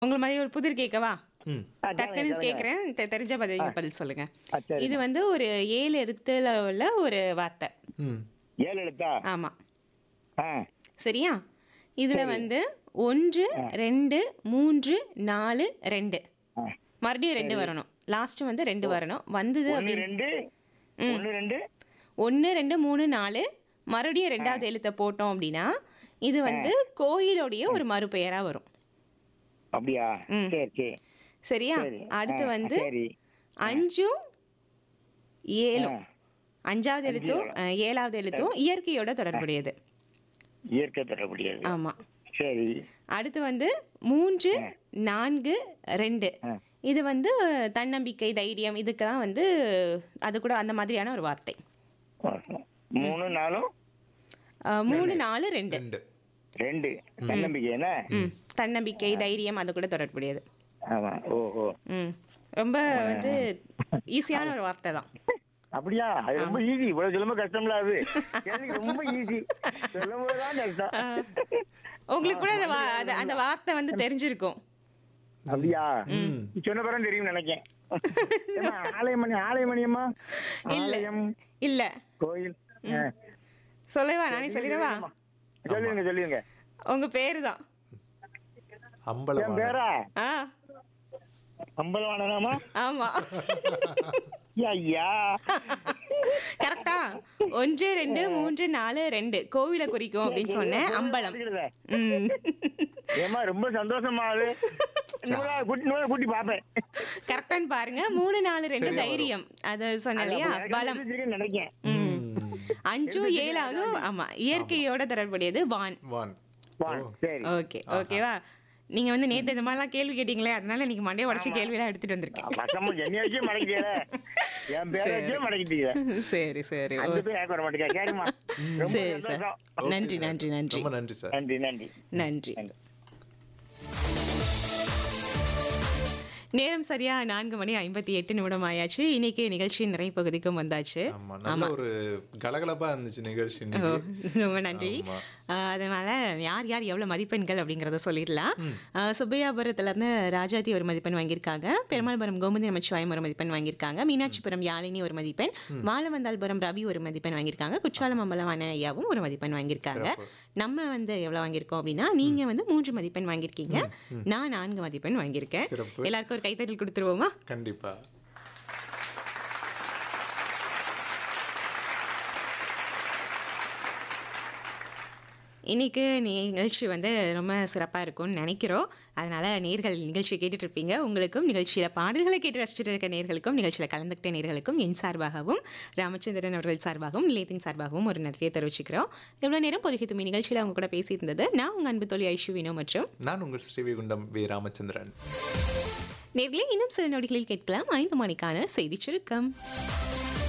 உங்கள மாதிரி ஒரு புதிர் கேட்கவா ம் ஆ, கேளுங்க, டக்குன்னு கேளுங்க. கேட்குறேன் தெரிஞ்ச பதில் பதில் சொல்லுங்க ஆ, சரி. இது வந்து ஒரு ஏழு எழுத்துல உள்ள ஒரு வார்த்தை ம் ஏழு எழுத்தா ஆமா ஆ சரியா இதுல வந்து ஒன்று ரெண்டு மூன்று நாலு ரெண்டு ஆ. மறுபடியும் ரெண்டு வரணும் லாஸ்ட் வந்து ரெண்டு வரணும் வந்தது ஒன்று அப்படின்னு ரெண்டு ஒன்று ரெண்டு ஒன்று ரெண்டு மூணு நாலு மறுபடியும் ரெண்டாவது எழுத்தை போட்டோம் அப்படின்னா இது வந்து கோயிலுடைய ஒரு மறுபெயரா வரும் அப்படியா ம். சரி சரி சரியா சரி. அடுத்து ஆ, வந்து சரி அஞ்சும் ஏழும் ஆ. அஞ்சாவது எழுத்தும் அஹ், ஏழாவது எழுத்தும் இயற்கையோட தொடர்புடையது இயற்கை தொடர்புடையது ஆமா சரி அடுத்து வந்து மூன்று நான்கு ரெண்டு ஆ. இது வந்து தன்னம்பிக்கை தைரியம் இதுக்கெல்லாம் வந்து அது கூட அந்த மாதிரியான ஒரு வார்த்தை மூணு நாலும் அஹ், மூணு நாலு ரெண்டு ரெண்டு ரெண்டு தன்னம்பிக்கை என்ன ம் தன்னம்பிக்கை தைரியம் அது கூட தொடர்புடையது ஆமா ஓஹோ ம் ரொம்ப வந்து ஈஸியான ஒரு வார்த்தை தான் அப்படியா அது ரொம்ப ஈஸி இவ்வளவு சொல்லும்போது கஷ்டம்ல அது எனக்கு ரொம்ப ஈஸி சொல்லும் போதுதான் கஷ்டம் உங்களுக்கு கூட அந்த வா- அந்த- அந்த வார்த்தை வந்து தெரிஞ்சிருக்கும் அப்படியா நீ சொன்ன பிறகு தெரியும் நினைக்கேன் ஏம்மா, ஆலயமணி ஆலயமணியம்மா இல்ல ஆலயம் இல்ல கோயில் ஆ. சொல்லவா நானே சொல்லிடவா சொல்லுங்க சொல்லுங்க உங்க பேரு தான் என் அம்பலவாணன் பேரா ஆ அம்பலவாணனாமா ஆமா ஐயா கரெக்டா ஒன்று ரெண்டு மூன்று நாலு ரெண்டு கோவிலை குறிக்கும் அப்படின்னு சொன்னேன் அம்பலம் ம் ஏமா ரொம்ப சந்தோஷமா அது இன்னொரு நாள் கூட்டி இன்னொரு நாள் கூட்டி பாப்பேன் கரெக்டான்னு பாருங்க மூணு நாலு ரெண்டு சரியா தைரியம் அது சொன்னேன் இல்லையா பலம் நினைக்கேன் ம் அஞ்சும் ஏழாவதும் ஆமா இயற்கையோட தொடர்புடையது வான் வான் வா, சரி ஓகே ஓகேவா நீங்க வந்து நேத்து இந்த மாதிரிலாம் கேள்வி கேட்டீங்களே அதனால நீங்க மண்டைய உடச்சி கேள்வியெல்லாம் எடுத்துட்டு வந்திருக்கேன் பக்கமும் என்னைய வச்சே மடக்கிட்டீங்க என் பேரை வச்சே மடக்கிட்டீங்க சரி சரி ஓ, அஞ்சு பேர் எனக்கு வர மாட்டேங்க சரிம்மா ரொம்ப சரி சார் சந்தோஷம். நன்றி நன்றி நன்றி ரொம்ப நன்றி சார் நன்றி நன்றி நன்றி நன்றி. நேரம் சரியா நான்கு மணி ஐம்பத்தி எட்டு நிமிடம் ஆயாச்சு இன்னைக்கு நிகழ்ச்சியின் நிறைய பகுதிக்கும் வந்தாச்சு ஆமா நல்ல ஒரு கலகலப்பா இருந்துச்சு நிகழ்ச்சி ஓ, இன்னைக்கு. ரொம்ப நன்றி ஆமா. ஆஹ் அதனால யார் யார் எவ்வளவு மதிப்பெண்கள் அப்படிங்கறத சொல்லிடலாம் ஆஹ் சுப்பையாபுரத்துல இருந்து ராஜாதி ஒரு மதிப்பெண் வாங்கியிருக்காங்க பெருமாள்புரம் கோமதி நமச்சிவாயம் ஒரு மதிப்பெண் வாங்கியிருக்காங்க மீனாட்சிபுரம் யாழினி ஒரு மதிப்பெண் மாலவந்தாள்புரம் ரவி ஒரு மதிப்பெண் வாங்கியிருக்காங்க குற்றாலம் அம்பலம் அண்ணன் ஐயாவும் ஒரு மதிப்பெண் வாங்கியிருக்காங்க நம்ம வந்து எவ்வளவு வாங்கியிருக்கோம் அப்படின்னா நீங்க வந்து மூன்று மதிப்பெண் வாங்கியிருக்கீங்க நான் நான்கு மதிப்பெண் வாங்கியிருக்கேன் சிறப்பு. எல்லாருக்கும் ஒரு கைத்தட்டல் கொடுத்துருவோமா கண்டிப்பா இன்னைக்கு நிகழ்ச்சி வந்து ரொம்ப சிறப்பாக இருக்கும்னு நினைக்கிறோம் அதனால நேர்கள் நிகழ்ச்சியை கேட்டுட்டு இருப்பீங்க உங்களுக்கும் நிகழ்ச்சியில் பாடல்களை கேட்டு ரசிச்சுட்டு இருக்க நேர்களுக்கும் நிகழ்ச்சியில் கலந்துக்கிட்ட நேர்களுக்கும் என் சார்பாகவும் ராமச்சந்திரன் அவர்கள் சார்பாகவும் நிலையத்தின் சார்பாகவும் ஒரு நன்றியை தெரிவிச்சுக்கிறோம் எவ்வளோ நேரம் பொதுகி தும்மி நிகழ்ச்சியில் அவங்க கூட பேசியிருந்தது நான் உங்கள் அன்பு தோழி ஐஷு வினோ மற்றும் நான் உங்கள் ஸ்ரீவைகுண்டம் வி ராமச்சந்திரன் நேர்களே இன்னும் சில நொடிகளில் கேட்கலாம் ஐந்து மணிக்கான செய்தி சுருக்கம்